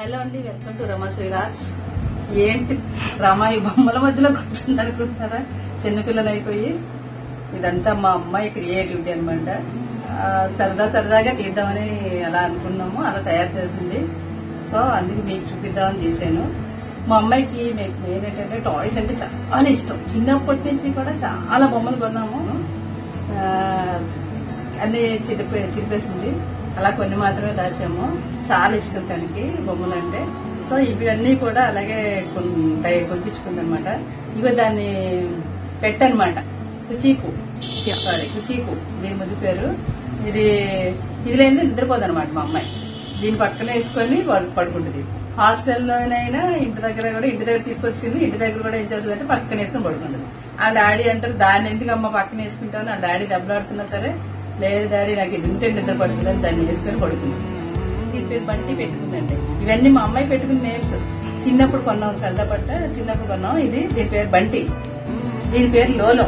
Hello అండి welcome to రమా శ్రీరాజ్ ఏంటి రమా ఈ బొమ్మల మధ్యలో కూర్చుంది అనుకుంటున్నారా చిన్నపిల్లలు అయిపోయి ఇదంతా మా అమ్మాయి క్రియేటివిటీ అనమాట సరదా సరదాగా తీద్దామని అలా అనుకున్నాము అలా తయారు చేసింది సో అందుకు మీకు చూపిద్దామని తీసాను మా అమ్మాయికి మీకు మెయిన్ ఏంటంటే టాయ్స్ అంటే చాలా ఇష్టం చిన్నప్పటి నుంచి కూడా చాలా బొమ్మలు కొన్నాము ఆ, అన్ని చిరిపే చిరిపేసింది అలా కొన్ని మాత్రమే దాచాము చాలా ఇష్టం తనకి బొమ్మలు అంటే సో ఇవన్నీ కూడా అలాగే కొనిపించుకుంది అనమాట ఇవి దాన్ని పెట్టనమాట కుచీకు సారీ కుచీకు దీని ముందు పేరు ఇది ఇది లేని నిద్రపోదు అనమాట మా అమ్మాయి దీని పక్కన వేసుకొని పడు- పడుకుంటుంది హాస్టల్లోనైనా ఇంటి దగ్గర కూడా ఇంటి దగ్గర తీసుకొచ్చింది ఇంటి దగ్గర కూడా ఏం చేస్తుందంటే పక్కన వేసుకొని పడుకుంటుంది ఆ డాడీ అంటారు దాన్ని ఎందుకు అమ్మ పక్కన వేసుకుంటాను ఆ డాడీ దెబ్బలాడుతున్నా సరే లేదు డాడీ నాకు ఇది ఉంటే నిద్ర పడుతుందని దాన్ని వేసుకొని పడుకుంది దీని పేరు బంటి పెట్టుకుందండి ఇవన్నీ మా అమ్మాయి పెట్టుకున్న నేమ్స్ చిన్నప్పుడు కొన్నాం సరదా పట్ట చిన్నప్పుడు కొన్నాం ఇది దీని పేరు బంటి దీని పేరు లోలో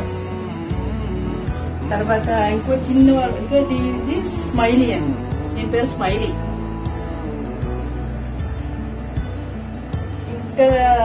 తర్వాత ఇంకో చిన్న వాళ్ళు ఇంకో ఇది స్మైలీ అండి దీని పేరు స్మైలీ ఇంకా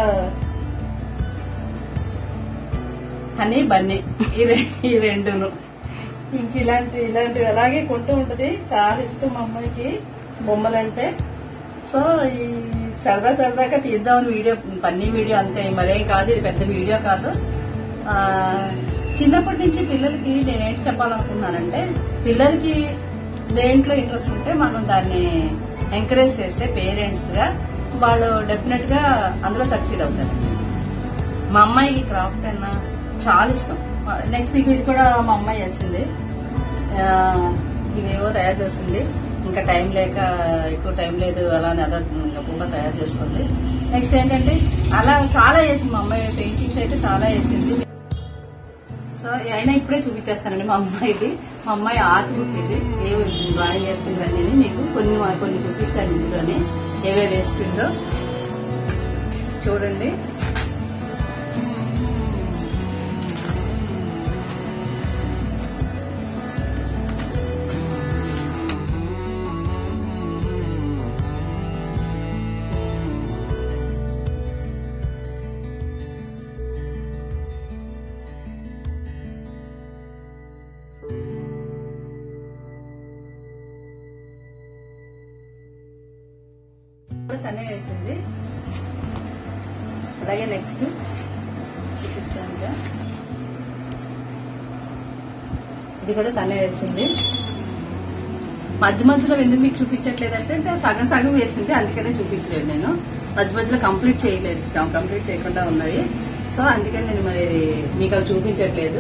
హనీ బన్నీ ఈ రె- ఈ రెండును ఇంక ఇలాంటి ఇలాంటివి అలాగే కొంటూ ఉంటది చాలా ఇష్టం మా అమ్మాయికి బొమ్మలంటే సో ఈ సరదా సరదాగా తీద్దామని వీడియో ఫన్నీ వీడియో అంతే మరేం కాదు ఇది పెద్ద వీడియో కాదు ఆ, చిన్నప్పటి నుంచి పిల్లలకి నేనేంటి చెప్పాలనుకున్నానంటే పిల్లలకి దేంట్లో ఇంట్రెస్ట్ ఉంటే మనం దాన్ని ఎంకరేజ్ చేస్తే పేరెంట్స్ గా వాళ్ళు డెఫినెట్ గా అందులో సక్సీడ్ అవుతారు మా అమ్మాయికి క్రాఫ్ట్ అన్న చాలా ఇష్టం నెక్స్ట్ ఇది కూడా మా అమ్మాయి వేసింది ఆ, ఇవేవో తయారు చేసింది ఇంకా టైం లేక ఎక్కువ టైం లేదు అలా అదే గొప్పగా తయారు చేసుకుంది నెక్స్ట్ ఏంటంటే అలా చాలా వేసింది మా అమ్మాయి పెయింటింగ్స్ అయితే చాలా వేసింది సో అయినా ఇప్పుడే చూపించేస్తానండి మా అమ్మాయిది మా అమ్మాయి ఆర్ట్ బుక్ ఇది ఏ డ్రాయింగ్ వేసుకుందని మీకు కొన్ని కొన్ని చూపిస్తాను ఇందులోనే ఏవే వేసుకుందో చూడండి కూడా తనే వేసింది అలాగే నెక్స్ట్ చూపిస్తాను ఇంకా. ఇది కూడా తనే వేసింది మధ్య మధ్యలో ఎందుకు మీకు చూపించట్లేదంటే అంటే సగం సగం వేసింది అందుకనే చూపించలేదు నేను మధ్య మధ్యలో కంప్లీట్ చేయలేదు కంప్లీట్ చేయకుండా ఉన్నవి సో అందుకని నేను మరి మీకు అవి చూపించట్లేదు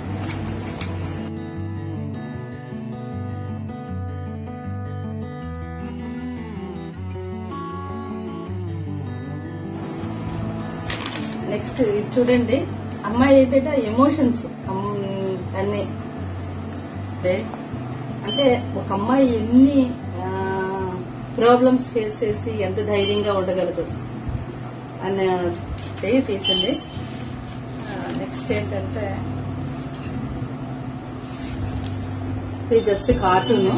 నెక్స్ట్ ఇది చూడండి అమ్మాయి ఏంటంటే ఎమోషన్స్ అన్ని అంటే అంటే ఒక అమ్మాయి ఎన్ని ప్రాబ్లమ్స్ ఫేస్ చేసి ఎంత ధైర్యంగా ఉండగలదు అని చేయి తీసింది నెక్స్ట్ ఏంటంటే ఇది జస్ట్ కార్టూను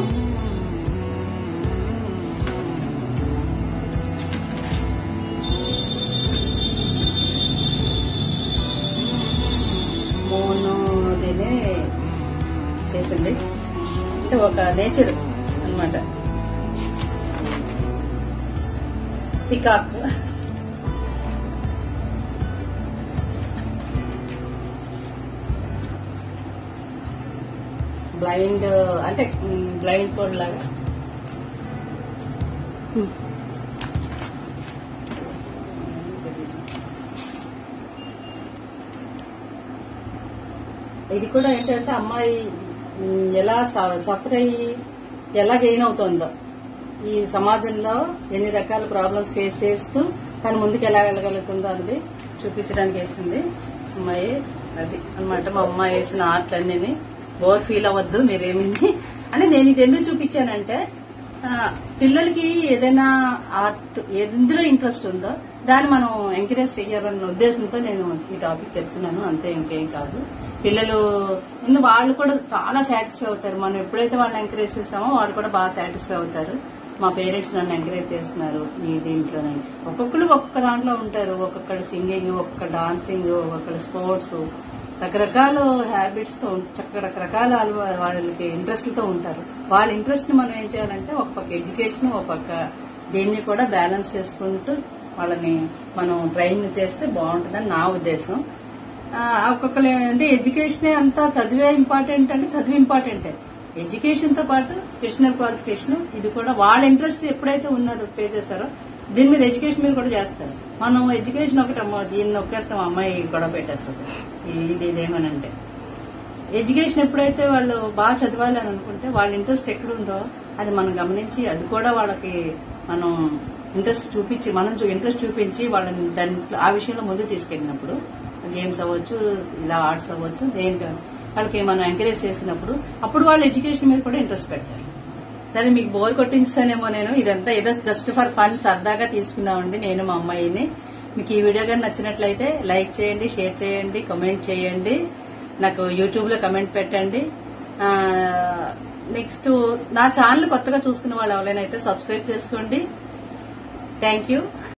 మోనోదినే చేసింది అంటే ఒక నేచర్ అన్నమాట పికాక్ బ్లైండ్ అంటే బ్లైండ్ కోడ్ లాగా ఇది కూడా ఏంటంటే అమ్మాయి ఉమ్, ఎలా సఫర్ అయ్యి ఎలా గెయిన్ అవుతుందో ఈ సమాజంలో ఎన్ని రకాల ప్రాబ్లమ్స్ ఫేస్ చేస్తూ తను ముందుకు ఎలా వెళ్ళగలుగుతుందో అనేది చూపించడానికి వేసింది అమ్మాయి అది అన్నమాట మా అమ్మాయి వేసిన ఆర్ట్ అన్నీ బోర్ ఫీల్ అవ్వద్దు మీరేమీ అంటే నేను ఇది ఎందుకు చూపించానంటే ఆ, పిల్లలకి ఏదైనా ఆర్ట్ ఎందులో ఇంట్రెస్ట్ ఉందో దాన్ని మనం ఎంకరేజ్ చేయాలన్న ఉద్దేశంతో నేను ఈ టాపిక్ చెప్తున్నాను అంతే ఇంకేం కాదు పిల్లలు ముందు వాళ్ళు కూడా చాలా సాటిస్ఫై అవుతారు మనం ఎప్పుడైతే వాళ్ళని ఎంకరేజ్ చేస్తామో వాళ్ళు కూడా బాగా సాటిస్ఫై అవుతారు మా పేరెంట్స్ నన్ను ఎంకరేజ్ చేస్తున్నారు ఈ దీంట్లోనే ఒక్కొక్కరు ఒక్కొక్క దాంట్లో ఉంటారు ఒక్కొక్కరు సింగింగ్ ఒక్కొక్క డాన్సింగ్ ఒక్కొక్కరు స్పోర్ట్స్ రకరకాల హ్యాబిట్స్ తో ఉం- చక్క రకరకాల అలవా- వాళ్ళకి ఇంట్రెస్ట్ తో ఉంటారు వాళ్ళ ఇంట్రెస్ట్ ని మనం ఏం చేయాలంటే ఒక పక్క ఎడ్యుకేషన్ ఒక పక్క దీన్ని కూడా బ్యాలెన్స్ చేసుకుంటూ వాళ్ళని మనం ట్రైన్ చేస్తే బాగుంటుందని నా ఉద్దేశం ఆ, ఒక్కొక్కరు అంటే ఎడ్యుకేషన్ అంతా చదివే ఇంపార్టెంట్ అంటే చదువు ఇంపార్టెంటే ఎడ్యుకేషన్ తో పాటు ప్రొఫెషనల్ క్వాలిఫికేషన్ ఇది కూడా వాళ్ళ ఇంట్రెస్ట్ ఎప్పుడైతే ఉన్నదో పే చేశారో దీని మీద ఎడ్యుకేషన్ మీద కూడా చేస్తారు మనం ఎడ్యుకేషన్ ఒకటి అమ్మో దీన్ని నొక్కేస్తాం అమ్మాయి గొడవ పెట్టేస్తుంది ఇది ఇదేమనంటే ఎడ్యుకేషన్ ఎప్పుడైతే వాళ్ళు బాగా చదవాలి అని అనుకుంటే వాళ్ళ ఇంట్రెస్ట్ ఎక్కడ ఉందో అది మనం గమనించి అది కూడా వాళ్ళకి మనం ఇంట్రెస్ట్ చూపించి మనం ఇంట్రెస్ట్ చూపించి వాళ్ళని దాంట్లో ఆ విషయంలో ముందుకు తీసుకెళ్ళినప్పుడు గేమ్స్ అవ్వచ్చు ఇలా ఆర్ట్స్ అవ్వచ్చు దేనికి వాళ్ళకి మనం ఎంకరేజ్ చేసినప్పుడు అప్పుడు వాళ్ళు ఎడ్యుకేషన్ మీద కూడా ఇంట్రెస్ట్ పెడతారు సరే మీకు బోర్ కొట్టించానేమో నేను ఇదంతా ఏదో జస్ట్ ఫర్ ఫన్ సరదాగా తీసుకున్నామండి నేను మా అమ్మాయిని మీకు ఈ వీడియో కానీ నచ్చినట్లయితే లైక్ చేయండి షేర్ చేయండి కమెంట్ చేయండి నాకు యూట్యూబ్ లో కమెంట్ పెట్టండి నెక్స్ట్ నా ఛానల్ కొత్తగా చూసుకున్న వాళ్ళు ఎవరైనా అయితే సబ్స్క్రైబ్ చేసుకోండి థ్యాంక్ యూ